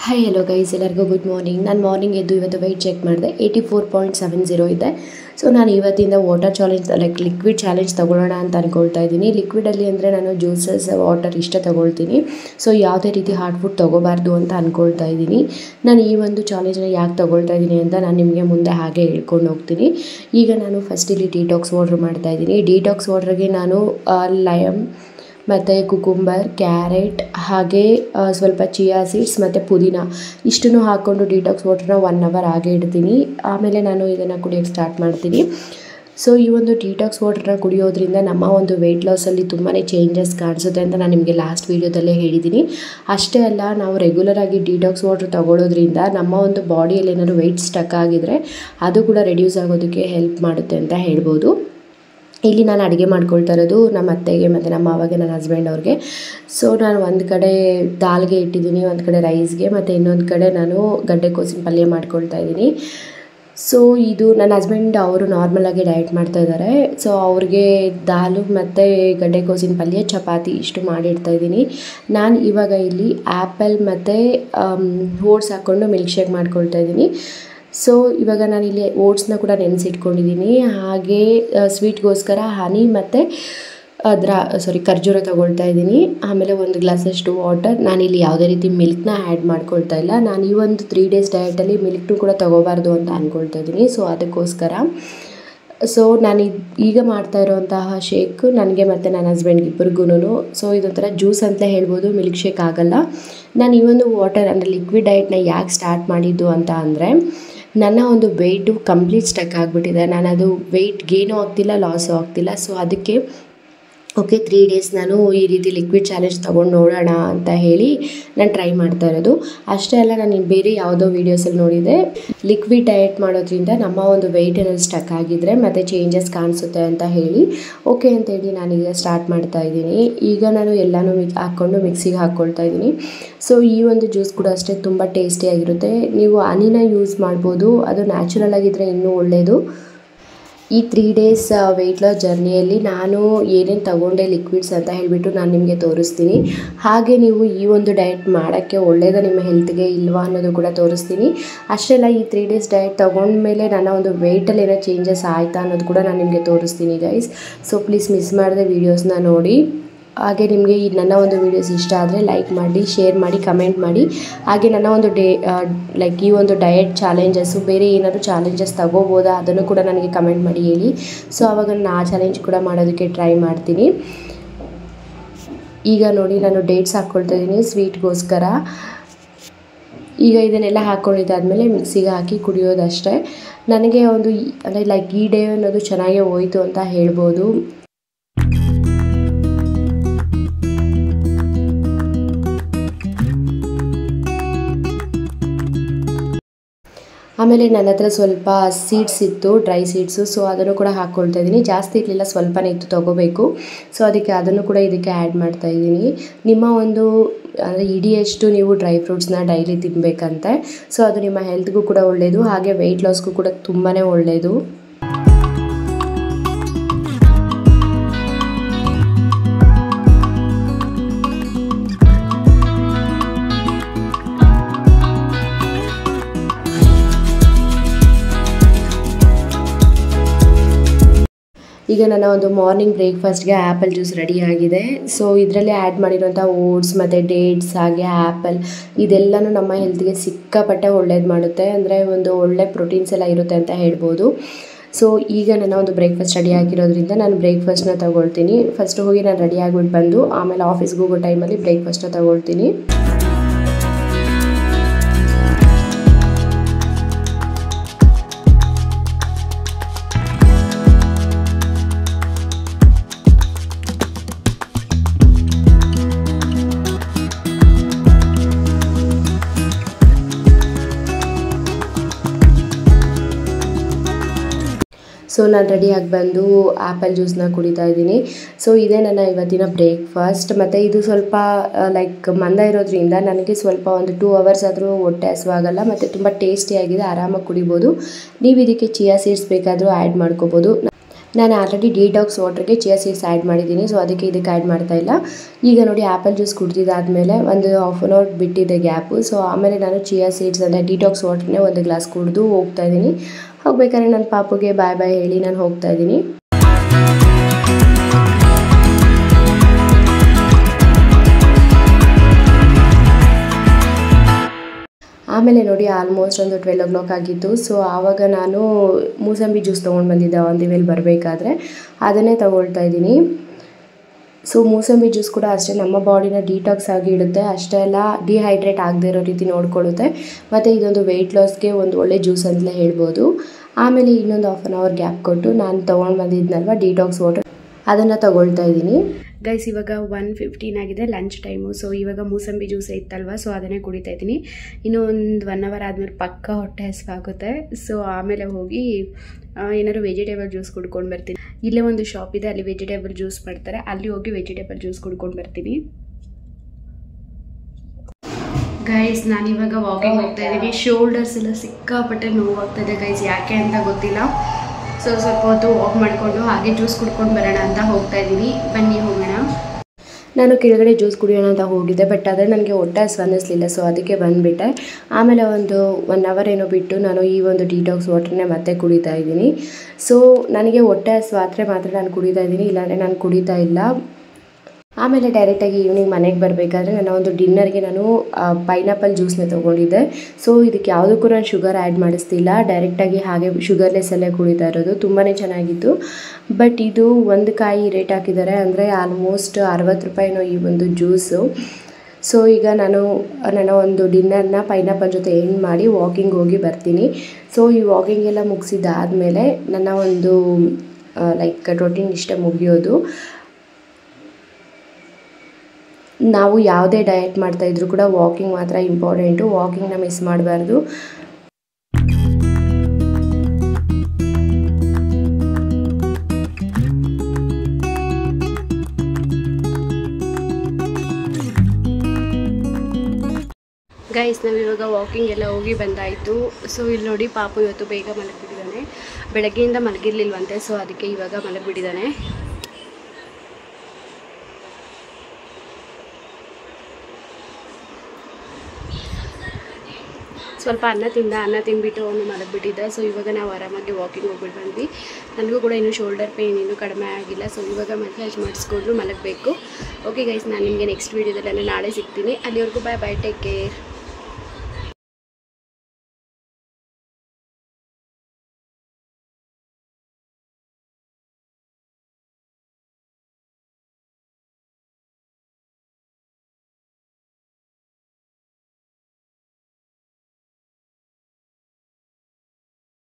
hi hello guys ಎಲ್ಲರಿಗೂ good morning ನಾನು morning ಎದ್ದು ಇವತ್ತು ವೆಯ್ಟ್ ಚೆಕ್ ಮಾಡಿದೆ eighty four point seven zero ಇದೆ ಸೊ ನಾನು ಇವತ್ತಿಂದ water challenge like liquid challenge ತೊಗೊಳ್ಳೋಣ ಅಂತ ಅಂದ್ಕೊಳ್ತಾ ಇದ್ದೀನಿ ಲಿಕ್ವಿಡಲ್ಲಿ ಅಂದರೆ ನಾನು ಜ್ಯೂಸಸ್ ವಾಟರ್ ಇಷ್ಟ ತೊಗೊಳ್ತೀನಿ ಸೊ ಯಾವುದೇ ರೀತಿ ಹಾರ್ಡ್ ಫುಡ್ ತೊಗೋಬಾರ್ದು ಅಂತ ಅಂದ್ಕೊಳ್ತಾ ಇದ್ದೀನಿ ನಾನು ಈ ಒಂದು ಚಾಲೆಂಜ್ನ ಯಾಕೆ ತೊಗೊಳ್ತಾ ಇದ್ದೀನಿ ಅಂತ ನಾನು ನಿಮಗೆ ಮುಂದೆ ಹಾಗೆ ಹೇಳ್ಕೊಂಡು ಹೋಗ್ತೀನಿ ಈಗ ನಾನು ಫಸ್ಟ್ ಇಲ್ಲಿ ಡಿಟಾಕ್ಸ್ ವಾಟ್ರ್ ಮಾಡ್ತಾ ಇದ್ದೀನಿ ಡಿಟಾಕ್ಸ್ ವಾಟ್ರಿಗೆ ನಾನು ಲಯಮ್ ಮತ್ತು ಕುಕುಂಬರ್ ಕ್ಯಾರೆಟ್ ಹಾಗೆ ಆ, ಸ್ವಲ್ಪ ಚಿಯಾ ಸೀಡ್ಸ್ ಮತ್ತು ಪುದೀನ ಇಷ್ಟನ್ನು ಹಾಕ್ಕೊಂಡು ಡಿಟಾಕ್ಸ್ ವಾಟರ್ನ ಒನ್ ಅವರ್ ಹಾಗೆ ಇಡ್ತೀನಿ ಆಮೇಲೆ ನಾನು ಇದನ್ನು ಕುಡಿಯೋಕ್ಕೆ ಸ್ಟಾರ್ಟ್ ಮಾಡ್ತೀನಿ ಸೊ ಈ ಒಂದು ಡಿಟಾಕ್ಸ್ ವಾಟರ್ನ ಕುಡಿಯೋದ್ರಿಂದ ನಮ್ಮ ಒಂದು ವೆಯ್ಟ್ ಲಾಸಲ್ಲಿ ತುಂಬಾ ಚೇಂಜಸ್ ಕಾಣಿಸುತ್ತೆ ಅಂತ ನಾನು ನಿಮಗೆ ಲಾಸ್ಟ್ ವೀಡಿಯೋದಲ್ಲೇ ಹೇಳಿದ್ದೀನಿ ಅಷ್ಟೇ ಅಲ್ಲ ನಾವು ರೆಗ್ಯುಲರಾಗಿ ಡಿಟಾಕ್ಸ್ ವಾಟರ್ ತಗೊಳ್ಳೋದ್ರಿಂದ ನಮ್ಮ ಒಂದು ಬಾಡಿಯಲ್ಲಿ ಏನಾದರೂ ವೆಯ್ಟ್ ಸ್ಟಕ್ ಆಗಿದ್ರೆ ಅದು ಕೂಡ ರೆಡ್ಯೂಸ್ ಆಗೋದಕ್ಕೆ ಹೆಲ್ಪ್ ಮಾಡುತ್ತೆ ಅಂತ ಹೇಳ್ಬೋದು ಇಲ್ಲಿ ನಾನು ಅಡುಗೆ ಮಾಡ್ಕೊಳ್ತಾ ಇರೋದು ನಮ್ಮ ಅತ್ತೆಗೆ ಮತ್ತು ನಮ್ಮ ಮಾವಗೆ ನನ್ನ ಹಸ್ಬೆಂಡ್ ಅವ್ರಿಗೆ ಸೊ ನಾನು ಒಂದು ಕಡೆ ದಾಲ್ಗೆ ಇಟ್ಟಿದ್ದೀನಿ ಒಂದು ಕಡೆ ರೈಸ್ಗೆ ಮತ್ತು ಇನ್ನೊಂದು ಕಡೆ ನಾನು ಗಡ್ಡೆಕೋಸಿನ ಪಲ್ಯ ಮಾಡ್ಕೊಳ್ತಾ ಇದ್ದೀನಿ ಸೊ ಇದು ನನ್ನ ಹಸ್ಬೆಂಡ್ ಅವರು ನಾರ್ಮಲಾಗಿ ಡಯಟ್ ಮಾಡ್ತಾ ಇದ್ದಾರೆ ಸೊ ಅವ್ರಿಗೆ ದಾಲು ಮತ್ತು ಗಡ್ಡೆಕೋಸಿನ ಪಲ್ಯ ಚಪಾತಿ ಇಷ್ಟು ಮಾಡಿಡ್ತಾ ಇದ್ದೀನಿ ನಾನು ಇವಾಗ ಇಲ್ಲಿ ಆ್ಯಪಲ್ ಮತ್ತು ಓಟ್ಸ್ ಹಾಕ್ಕೊಂಡು ಮಿಲ್ಕ್ ಶೇಕ್ ಮಾಡ್ಕೊಳ್ತಾ ಇದ್ದೀನಿ ಸೊ ಇವಾಗ ನಾನಿಲ್ಲಿ ಓಟ್ಸ್ನ ಕೂಡ ನೆನೆಸಿಟ್ಕೊಂಡಿದ್ದೀನಿ ಹಾಗೆ ಸ್ವೀಟ್ಗೋಸ್ಕರ ಹನಿ ಮತ್ತು ಅದರ ಸಾರಿ ಖರ್ಜೂರ ತೊಗೊಳ್ತಾ ಇದ್ದೀನಿ ಆಮೇಲೆ ಒಂದು ಗ್ಲಾಸಷ್ಟು ವಾಟರ್ ನಾನಿಲ್ಲಿ ಯಾವುದೇ ರೀತಿ ಮಿಲ್ಕ್ನ ಆ್ಯಡ್ ಮಾಡ್ಕೊಳ್ತಾ ಇಲ್ಲ ನಾನು ಈ ಒಂದು ತ್ರೀ ಡೇಸ್ ಡಯಟಲ್ಲಿ ಮಿಲ್ಕ್ನು ಕೂಡ ತೊಗೋಬಾರ್ದು ಅಂತ ಅಂದ್ಕೊಳ್ತಾ ಇದ್ದೀನಿ ಸೊ ಅದಕ್ಕೋಸ್ಕರ ಸೊ ನಾನು ಇದ್- ಈಗ ಮಾಡ್ತಾ ಇರೋಂತಹ ಶೇಕ್ ನನಗೆ ಮತ್ತು ನನ್ನ ಹಸ್ಬೆಂಡ್ಗೆ ಇಬ್ಬರಿಗೂ ಸೊ ಇದೊಂಥರ ಜ್ಯೂಸ್ ಅಂತ ಹೇಳ್ಬೋದು ಮಿಲ್ಕ್ ಶೇಕ್ ಆಗಲ್ಲ ನಾನು ಈ ಒಂದು ವಾಟರ್ ಅಂದರೆ ಲಿಕ್ವಿಡ್ ಡಯಟ್ನ ಯಾಕೆ ಸ್ಟಾರ್ಟ್ ಮಾಡಿದ್ದು ಅಂತ ಅಂದರೆ ನನ್ನ ಒಂದು ವೆಯ್ಟು ಕಂಪ್ಲೀಟ್ ಸ್ಟಕ್ ಆಗಿಬಿಟ್ಟಿದೆ ನಾನು ಅದು ವೆಯ್ಟ್ ಗೇನು ಆಗ್ತಿಲ್ಲ ಲಾಸು ಆಗ್ತಿಲ್ಲ ಸೊ ಅದಕ್ಕೆ ಓಕೆ ತ್ರೀ ಡೇಸ್ ನಾನು ಈ ರೀತಿ ಲಿಕ್ವಿಡ್ ಚಾಲೆಂಜ್ ತೊಗೊಂಡು ನೋಡೋಣ ಅಂತ ಹೇಳಿ ನಾನು ಟ್ರೈ ಮಾಡ್ತಾ ಇರೋದು ಅಷ್ಟೇ ಅಲ್ಲ ನಾನು ಇನ್ನು ಬೇರೆ ಯಾವುದೋ ವೀಡಿಯೋಸಲ್ಲಿ ನೋಡಿದೆ ಲಿಕ್ವಿಡ್ ಡಯಟ್ ಮಾಡೋದ್ರಿಂದ ನಮ್ಮ ಒಂದು ವೆಯ್ಟ್ ಏನಾದ್ರು ಸ್ಟಕ್ ಆಗಿದ್ರೆ ಮತ್ತು ಚೇಂಜಸ್ ಕಾಣಿಸುತ್ತೆ ಅಂತ ಹೇಳಿ ಓಕೆ ಅಂತೇಳಿ ನಾನೀಗ ಸ್ಟಾರ್ಟ್ ಮಾಡ್ತಾ ಇದ್ದೀನಿ ಈಗ ನಾನು ಎಲ್ಲನೂ ಮಿಕ್ ಹಾಕ್ಕೊಂಡು ಮಿಕ್ಸಿಗೆ ಹಾಕ್ಕೊಳ್ತಾ ಇದ್ದೀನಿ ಸೊ ಈ ಒಂದು ಜ್ಯೂಸ್ ಕೂಡ ಅಷ್ಟೇ ತುಂಬ ಟೇಸ್ಟಿಯಾಗಿರುತ್ತೆ ನೀವು ಹನಿನ ಯೂಸ್ ಮಾಡ್ಬೋದು ಅದು ನ್ಯಾಚುರಲ್ ಆಗಿದ್ದರೆ ಇನ್ನೂ ಒಳ್ಳೆಯದು ಈ ತ್ರೀ ಡೇಸ್ ವೆಯ್ಟ್ ಲಾಸ್ ಜರ್ನಿಯಲ್ಲಿ ನಾನು ಏನೇನು ತಗೊಂಡೆ ಲಿಕ್ವಿಡ್ಸ್ ಅಂತ ಹೇಳಿಬಿಟ್ಟು ನಾನು ನಿಮಗೆ ತೋರಿಸ್ತೀನಿ ಹಾಗೆ ನೀವು ಈ ಒಂದು ಡಯಟ್ ಮಾಡೋಕ್ಕೆ ಒಳ್ಳೆಯದ ನಿಮ್ಮ ಹೆಲ್ತ್ಗೆ ಇಲ್ವಾ ಅನ್ನೋದು ಕೂಡ ತೋರಿಸ್ತೀನಿ ಅಷ್ಟೇ ಅಲ್ಲ ಈ ತ್ರೀ ಡೇಸ್ ಡಯಟ್ ತೊಗೊಂಡ್ಮೇಲೆ ನನ್ನ ಒಂದು ವೆಯ್ಟಲ್ಲಿ ಏನೋ ಚೇಂಜಸ್ ಆಯಿತಾ ಅನ್ನೋದು ಕೂಡ ನಾನು ನಿಮಗೆ ತೋರಿಸ್ತೀನಿ ಗೈಸ್ ಸೊ ಪ್ಲೀಸ್ ಮಿಸ್ ಮಾಡದೆ ವೀಡಿಯೋಸ್ನ ನೋಡಿ ಹಾಗೆ ನಿಮಗೆ ಈ ನನ್ನ ಒಂದು ವೀಡಿಯೋಸ್ ಇಷ್ಟ ಆದರೆ ಲೈಕ್ ಮಾಡಿ ಶೇರ್ ಮಾಡಿ ಕಮೆಂಟ್ ಮಾಡಿ ಹಾಗೆ ನನ್ನ ಒಂದು ಡೇ ಲೈಕ್ ಈ ಒಂದು ಡಯಟ್ ಚಾಲೆಂಜಸ್ಸು ಬೇರೆ ಏನಾದರೂ ಚಾಲೆಂಜಸ್ ತಗೋಬೋದಾ ಅದನ್ನು ಕೂಡ ನನಗೆ ಕಮೆಂಟ್ ಮಾಡಿ ಹೇಳಿ ಸೊ ಆವಾಗ ನಾನು ಆ ಚಾಲೆಂಜ್ ಕೂಡ ಮಾಡೋದಕ್ಕೆ ಟ್ರೈ ಮಾಡ್ತೀನಿ ಈಗ ನೋಡಿ ನಾನು ಡೇಟ್ಸ್ ಹಾಕ್ಕೊಳ್ತಾ ಇದ್ದೀನಿ ಸ್ವೀಟ್ಗೋಸ್ಕರ ಈಗ ಇದನ್ನೆಲ್ಲ ಹಾಕ್ಕೊಂಡಿದ್ದಾದಮೇಲೆ ಮಿಕ್ಸಿಗೆ ಹಾಕಿ ಕುಡಿಯೋದಷ್ಟೇ ನನಗೆ ಒಂದು ಈ- ಅಂದರೆ ಲೈಕ್ ಈ ಡೇ ಅನ್ನೋದು ಚೆನ್ನಾಗೇ ಹೋಯಿತು ಅಂತ ಹೇಳ್ಬೋದು ಆಮೇಲೆ ನನ್ನ ಹತ್ರ ಸ್ವಲ್ಪ ಸೀಡ್ಸ್ ಇತ್ತು ಡ್ರೈ ಸೀಡ್ಸು ಸೊ ಅದನ್ನು ಕೂಡ ಹಾಕ್ಕೊಳ್ತಾ ಇದ್ದೀನಿ ಜಾಸ್ತಿ ಇರಲಿಲ್ಲ ಸ್ವಲ್ಪನೇ ಇತ್ತು ತೊಗೋಬೇಕು ಸೊ ಅದಕ್ಕೆ ಅದನ್ನು ಕೂಡ ಇದಕ್ಕೆ ಆ್ಯಡ್ ಮಾಡ್ತಾ ಇದ್ದೀನಿ ನಿಮ್ಮ ಒಂದು ಅಂದರೆ ಇಡಿಯಷ್ಟು ನೀವು ಡ್ರೈ ಫ್ರೂಟ್ಸ್ನ ಡೈಲಿ ತಿನ್ನಬೇಕಂತೆ ಸೊ ಅದು ನಿಮ್ಮ ಹೆಲ್ತ್ಗೂ ಕೂಡ ಒಳ್ಳೆಯದು ಹಾಗೆ ವೆಯ್ಟ್ ಲಾಸ್ಗೂ ಕೂಡ ತುಂಬಾ ಒಳ್ಳೆಯದು ಈಗ ನನ್ನ ಒಂದು ಮಾರ್ನಿಂಗ್ ಬ್ರೇಕ್ಫಾಸ್ಟ್ಗೆ ಆ್ಯಪಲ್ ಜ್ಯೂಸ್ ರೆಡಿ ಆಗಿದೆ ಸೊ ಇದರಲ್ಲಿ ಆ್ಯಡ್ ಮಾಡಿರೋಂಥ ಓಟ್ಸ್ ಮತ್ತು ಡೇಟ್ಸ್ ಹಾಗೆ ಆ್ಯಪಲ್ ಇದೆಲ್ಲನೂ ನಮ್ಮ ಹೆಲ್ತ್ಗೆ ಸಿಕ್ಕಾಪಟ್ಟೆ ಒಳ್ಳೇದು ಮಾಡುತ್ತೆ ಅಂದರೆ ಒಂದು ಒಳ್ಳೆ ಪ್ರೋಟೀನ್ಸ್ ಎಲ್ಲ ಇರುತ್ತೆ ಅಂತ ಹೇಳ್ಬೋದು ಸೊ ಈಗ ನನ್ನ ಒಂದು ಬ್ರೇಕ್ಫಾಸ್ಟ್ ರೆಡಿ ಆಗಿರೋದ್ರಿಂದ ನಾನು ಬ್ರೇಕ್ಫಾಸ್ಟ್ನ ತಗೊಳ್ತೀನಿ ಫಸ್ಟ್ ಹೋಗಿ ನಾನು ರೆಡಿ ಆಗಿಬಿಟ್ಟು ಬಂದು ಆಮೇಲೆ ಆಫೀಸ್ಗೆ ಹೋಗೋ ಟೈಮಲ್ಲಿ ಬ್ರೇಕ್ಫಾಸ್ಟ್ನ ತಗೊಳ್ತೀನಿ ಸೊ ನಾನು ರೆಡಿಯಾಗಿ ಬಂದು ಆ್ಯಪಲ್ ಜ್ಯೂಸ್ನ ಕುಡಿತಾ ಇದ್ದೀನಿ ಸೊ ಇದೇ ನನ್ನ ಇವತ್ತಿನ ಬ್ರೇಕ್ಫಾಸ್ಟ್ ಮತ್ತು ಇದು ಸ್ವಲ್ಪ ಲೈಕ್ ಮಂದ ಇರೋದ್ರಿಂದ ನನಗೆ ಸ್ವಲ್ಪ ಒಂದು ಟೂ ಅವರ್ಸ್ ಆದರೂ ಹೊಟ್ಟೆ ಹಸುವಾಗಲ್ಲ ಮತ್ತು ತುಂಬ ಟೇಸ್ಟಿಯಾಗಿದೆ ಆರಾಮಾಗಿ ಕುಡಿಬೋದು ನೀವು ಇದಕ್ಕೆ ಚಿಯಾ ಸೀಡ್ಸ್ ಬೇಕಾದರೂ ಆ್ಯಡ್ ಮಾಡ್ಕೋಬೋದು ನಾನು ಆಲ್ರೆಡಿ ಡಿಟಾಕ್ಸ್ ವಾಟರ್ಗೆ ಚಿಯಾ ಸೀಡ್ಸ್ ಆ್ಯಡ್ ಮಾಡಿದ್ದೀನಿ ಸೊ ಅದಕ್ಕೆ ಇದಕ್ಕೆ ಆ್ಯಡ್ ಮಾಡ್ತಾ ಇಲ್ಲ ಈಗ ನೋಡಿ ಆ್ಯಪಲ್ ಜ್ಯೂಸ್ ಕುಡ್ದಿದ್ದಾದಮೇಲೆ ಒಂದು ಹಾಫ್ ಆನ್ ಅವರ್ ಬಿಟ್ಟಿದೆ ಗ್ಯಾಪು ಸೊ ಆಮೇಲೆ ನಾನು ಚಿಯಾ ಸೀಡ್ಸ್ ಅಂದರೆ ಡಿಟಾಕ್ಸ್ ವಾಟರ್ನೇ ಒಂದು ಗ್ಲಾಸ್ ಕುಡಿದು ಹೋಗ್ತಾ ಇದ್ದೀನಿ ಹೋಗ್ಬೇಕಾದ್ರೆ ನನ್ನ ಪಾಪುಗೆ ಬಾಯ್ ಬಾಯ್ ಹೇಳಿ ನಾನು ಹೋಗ್ತಾ ಇದ್ದೀನಿ ಆಮೇಲೆ ನೋಡಿ ಆಲ್ಮೋಸ್ಟ್ ಒಂದು ಟ್ವೆಲ್ ಓ ಕ್ಲಾಕ್ ಆಗಿತ್ತು ಸೊ ಆವಾಗ ನಾನು ಮೂಸಂಬಿ ಜ್ಯೂಸ್ ತೊಗೊಂಡು ಬಂದಿದ್ದೆ ಆನ್ ದಿ ವೇಲ್ ಬರಬೇಕಾದ್ರೆ ಅದನ್ನೇ ತಗೊಳ್ತಾ ಇದ್ದೀನಿ ಸೊ ಮೂಸಂಬಿ ಜ್ಯೂಸ್ ಕೂಡ ಅಷ್ಟೇ ನಮ್ಮ ಬಾಡಿನ ಡೀಟಾಕ್ಸ್ ಆಗಿ ಇಡುತ್ತೆ ಅಷ್ಟೇ ಅಲ್ಲ ಡಿಹೈಡ್ರೇಟ್ ಆಗದೆ ಇರೋ ರೀತಿ ನೋಡ್ಕೊಳ್ಳುತ್ತೆ ಮತ್ತು ಇದೊಂದು ವೆಯ್ಟ್ ಲಾಸ್ಗೆ ಒಂದು ಒಳ್ಳೆ ಜ್ಯೂಸ್ ಅಂತಲೇ ಹೇಳ್ಬೋದು ಆಮೇಲೆ ಇನ್ನೊಂದು ಹಾಫ್ ಆನ್ ಅವರ್ ಗ್ಯಾಪ್ ಕೊಟ್ಟು ನಾನು ತೊಗೊಂಡು ಬಂದಿದ್ನಲ್ವ ಡಿಟಾಕ್ಸ್ ವಾಟರ್ ಅದನ್ನು ತಗೊಳ್ತಾ ಇದ್ದೀನಿ ಗೈಸ್ ಇವಾಗ ಒನ್ ಫಿಫ್ಟೀನ್ ಆಗಿದೆ ಲಂಚ್ ಟೈಮು ಸೊ ಇವಾಗ ಮೂಸಂಬಿ ಜ್ಯೂಸ್ ಇತ್ತಲ್ವ ಸೊ ಅದನ್ನೇ ಕುಡಿತಾ ಇದ್ದೀನಿ ಇನ್ನು ಒಂದು ಒನ್ ಅವರ್ ಆದಮೇಲೆ ಪಕ್ಕ ಹೊಟ್ಟೆ ಹಸಿವಾಗುತ್ತೆ ಸೊ ಆಮೇಲೆ ಹೋಗಿ ಆ, ಏನಾದ್ರು ವೆಜಿಟೇಬಲ್ ಜ್ಯೂಸ್ ಕುಡ್ಕೊಂಡು ಬರ್ತೀನಿ ಇಲ್ಲೇ ಒಂದು ಶಾಪ್ ಇದೆ ಅಲ್ಲಿ ವೆಜಿಟೇಬಲ್ ಜ್ಯೂಸ್ ಮಾಡ್ತಾರೆ ಅಲ್ಲಿ ಹೋಗಿ ವೆಜಿಟೇಬಲ್ ಜ್ಯೂಸ್ ಕುಡ್ಕೊಂಡು ಬರ್ತೀನಿ ಗೈಸ್ ನಾನಿವಾಗ ವಾಕಿಂಗ್ ಹೋಗ್ತಾ ಇದ್ದೀನಿ ಶೋಲ್ಡರ್ಸ್ ಎಲ್ಲ ಸಿಕ್ಕಾಪಟ್ಟೆ ನೋವಾಗ್ತಾ ಇದೆ ಗೈಸ್ ಯಾಕೆ ಅಂತ ಗೊತ್ತಿಲ್ಲ ಸೊ ಸ್ವಲ್ಪ ಹೊತ್ತು ವಾಕ್ ಮಾಡಿಕೊಂಡು ಹಾಗೆ ಜ್ಯೂಸ್ ಕುಡ್ಕೊಂಡು ಬರೋಣ ಅಂತ ಹೋಗ್ತಾ ಇದ್ದೀನಿ ಬನ್ನಿ ಹೋಗೋಣ ನಾನು ಕೆಳಗಡೆ ಜ್ಯೂಸ್ ಕುಡಿಯೋಣ ಅಂತ ಹೋಗಿದ್ದೆ ಬಟ್ ಆದರೆ ನನಗೆ ಹೊಟ್ಟೆ ಹಸ್ವು ಅನ್ನಿಸ್ಲಿಲ್ಲ ಸೊ ಅದಕ್ಕೆ ಬಂದುಬಿಟ್ಟೆ ಆಮೇಲೆ ಒಂದು ಒನ್ ಅವರ್ ಏನೋ ಬಿಟ್ಟು ನಾನು ಈ ಒಂದು ಡಿಟಾಕ್ಸ್ ವಾಟರ್ನೇ ಮತ್ತೆ ಕುಡಿತಾ ಇದ್ದೀನಿ ಸೊ ನನಗೆ ಹೊಟ್ಟೆ ಹಸ್ವು ಆದರೆ ಮಾತ್ರ ನಾನು ಕುಡಿತಾ ಇದ್ದೀನಿ ಇಲ್ಲಾಂದರೆ ನಾನು ಕುಡಿತಾ ಇಲ್ಲ ಆಮೇಲೆ ಡೈರೆಕ್ಟಾಗಿ ಈವ್ನಿಂಗ್ ಮನೆಗೆ ಬರಬೇಕಾದ್ರೆ ನನ್ನ ಒಂದು ಡಿನ್ನರ್ಗೆ ನಾನು ಪೈನಾಪಲ್ ಜ್ಯೂಸ್ನ ತೊಗೊಂಡಿದ್ದೆ ಸೊ ಇದಕ್ಕೆ ಯಾವುದಕ್ಕೂ ನಾನು ಶುಗರ್ ಆ್ಯಡ್ ಮಾಡಿಸ್ತಿಲ್ಲ ಡೈರೆಕ್ಟಾಗಿ ಹಾಗೆ ಶುಗರ್ಲೆಸ್ಸಲ್ಲೇ ಕುಡಿತಾ ಇರೋದು ತುಂಬಾ ಚೆನ್ನಾಗಿತ್ತು ಬಟ್ ಇದು ಒಂದು ಕಾಯಿ ರೇಟ್ ಹಾಕಿದ್ದಾರೆ ಅಂದರೆ ಆಲ್ಮೋಸ್ಟ್ ಅರವತ್ತು ರೂಪಾಯಿನೋ ಈ ಒಂದು ಜ್ಯೂಸು ಸೊ ಈಗ ನಾನು ನನ್ನ ಒಂದು ಡಿನ್ನರ್ನ ಪೈನಾಪಲ್ ಜೊತೆ ಎಂಡ್ ಮಾಡಿ ವಾಕಿಂಗ್ ಹೋಗಿ ಬರ್ತೀನಿ ಸೊ ಈ ವಾಕಿಂಗ್ ಎಲ್ಲ ಮುಗಿಸಿದ್ದಾದಮೇಲೆ ನನ್ನ ಒಂದು ಲೈಕ್ ರೊಟೀನ್ ಇಷ್ಟ ಮುಗಿಯೋದು ನಾವು ಯಾವುದೇ ಡಯಟ್ ಮಾಡ್ತಾ ಇದ್ರೂ ಕೂಡ ವಾಕಿಂಗ್ ಮಾತ್ರ ಇಂಪಾರ್ಟೆಂಟು ವಾಕಿಂಗ್ನ ಮಿಸ್ ಮಾಡಬಾರ್ದು ಗೈಸ್ ನಾವು ಇವಾಗ ವಾಕಿಂಗ್ ಎಲ್ಲ ಹೋಗಿ ಬಂದಾಯಿತು ಸೊ ಇಲ್ಲಿ ನೋಡಿ ಪಾಪು ಇವತ್ತು ಬೇಗ ಮಲಗಿಬಿಟ್ಟಿದ್ದಾನೆ ಬೆಳಗ್ಗೆಯಿಂದ ಮಲಗಿರ್ಲಿಲ್ವಂತೆ ಸೊ ಅದಕ್ಕೆ ಇವಾಗ ಮಲಗಿಬಿಟ್ಟಿದ್ದಾನೆ ಸ್ವಲ್ಪ ಅನ್ನ ತಿಂದ ಅನ್ನ ತಿಂದ್ಬಿಟ್ಟು ಅವನು ಮಲಗಿಬಿಟ್ಟಿದ್ದ ಸೊ ಇವಾಗ ನಾವು ಆರಾಮಾಗಿ ವಾಕಿಂಗ್ ಹೋಗ್ಬಿಟ್ಟು ಬಂದ್ವಿ ನನಗೂ ಕೂಡ ಇನ್ನೂ ಶೋಲ್ಡರ್ ಪೇಯ್ನ್ ಇನ್ನೂ ಕಡಿಮೆ ಆಗಿಲ್ಲ ಸೊ ಇವಾಗ ಮಸಾಜ್ ಮಾಡಿಸ್ಕೊಂಡು ಮಲಗಬೇಕು ಓಕೆ ಗೈಸ್ ನಾನು ನಿಮಗೆ ನೆಕ್ಸ್ಟ್ ವೀಡಿಯೋದಲ್ಲಿ ನಾಳೆ ಸಿಗ್ತೀನಿ ಅಲ್ಲಿವರೆಗೂ ಬಾಯ್ ಬಾಯ್ ಟೇಕ್ ಕೇರ್